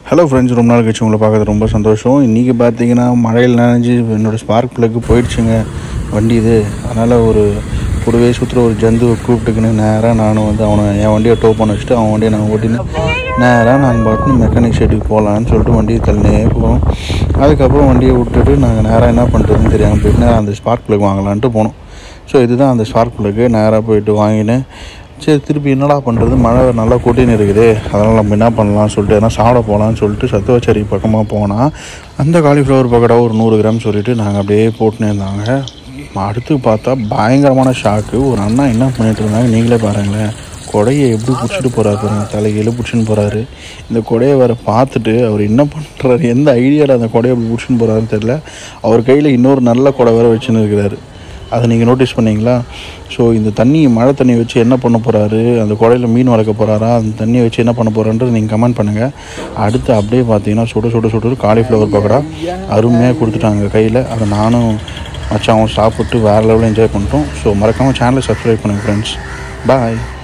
hello friends ரொம்ப நாள் கழிச்சு உங்களை பார்க்கறது ரொம்ப சந்தோஷம் இன்றைக்கி பார்த்தீங்கன்னா மழையில் நனைஞ்சு என்னோடய ஸ்பார்க் ப்ளக்கு போயிடுச்சுங்க வண்டி இது அதனால் ஒரு கூடவே சுற்றுற ஒரு ஜந்துவை கூப்பிட்டுக்கின்னு நேராக நானும் வந்து அவனை என் வண்டியை டோ பண்ண வச்சுட்டு அவன் வண்டியை நான் ஓட்டின்னு நேராக நாங்கள் பாட்டு மெக்கானிக் ஷெட்டுக்கு போகலான்னு சொல்லிட்டு வண்டியை தள்ளினே போவோம் அதுக்கப்புறம் வண்டியை விட்டுட்டு நாங்கள் நேராக என்ன பண்ணுறதுன்னு தெரியாமல் போயிட்டு நேரா அந்த ஸ்பார்க் ப்ளக் வாங்கலான்ட்டு போனோம் ஸோ இதுதான் அந்த ஸ்பார்க் ப்ளக்கு நேராக போயிட்டு வாங்கினேன் சரி திருப்பி என்னடா பண்ணுறது மழை நல்லா கொட்டின்னு இருக்குது அதனால் நம்ம என்ன பண்ணலாம்னு சொல்லிட்டு எதனா சாப்பிட போகலான்னு சொல்லிட்டு சத்துவச்சேரி பக்கமாக போனால் அந்த காலிஃப்ளவர் பக்கடா ஒரு நூறு கிராம் சொல்லிட்டு நாங்கள் அப்படியே போட்டுன்னு இருந்தாங்க அடுத்து பார்த்தா பயங்கரமான ஷாக்கு ஒரு அண்ணா என்ன பண்ணிட்டு இருந்தாங்க நீங்களே பாருங்களேன் கொடையை எப்படி பிடிச்சிட்டு போகிறாரு பாருங்க தலைகையில் பிடிச்சின்னு போகிறாரு இந்த கொடையை வேறு பார்த்துட்டு அவர் என்ன பண்ணுறாரு எந்த ஐடியாவில் அந்த கொடையை எப்படி பிடிச்சின்னு போகிறாருன்னு தெரில அவர் கையில் இன்னொரு நல்ல கொடை வேறு வச்சுன்னு இருக்கிறாரு அதை நீங்கள் நோட்டீஸ் பண்ணீங்களா ஸோ இந்த தண்ணி மழை தண்ணி வச்சு என்ன பண்ண போகிறாரு அந்த குடையில் மீன் வளர்க்க போகிறாரா அந்த தண்ணியை வச்சு என்ன பண்ண போகிறான்றது நீங்கள் கமெண்ட் பண்ணுங்கள் அடுத்து அப்படியே பார்த்தீங்கன்னா சுட சுட சுட காலிஃப்ளவர் பக்கோடா அருமையாக கொடுத்துட்டாங்க கையில் அதை நானும் மச்சாவும் சாப்பிட்டு வேறு லெவலில் என்ஜாய் பண்ணிட்டோம் ஸோ மறக்காமல் சேனலை சப்ஸ்கிரைப் பண்ணுங்கள் ஃப்ரெண்ட்ஸ் பாய்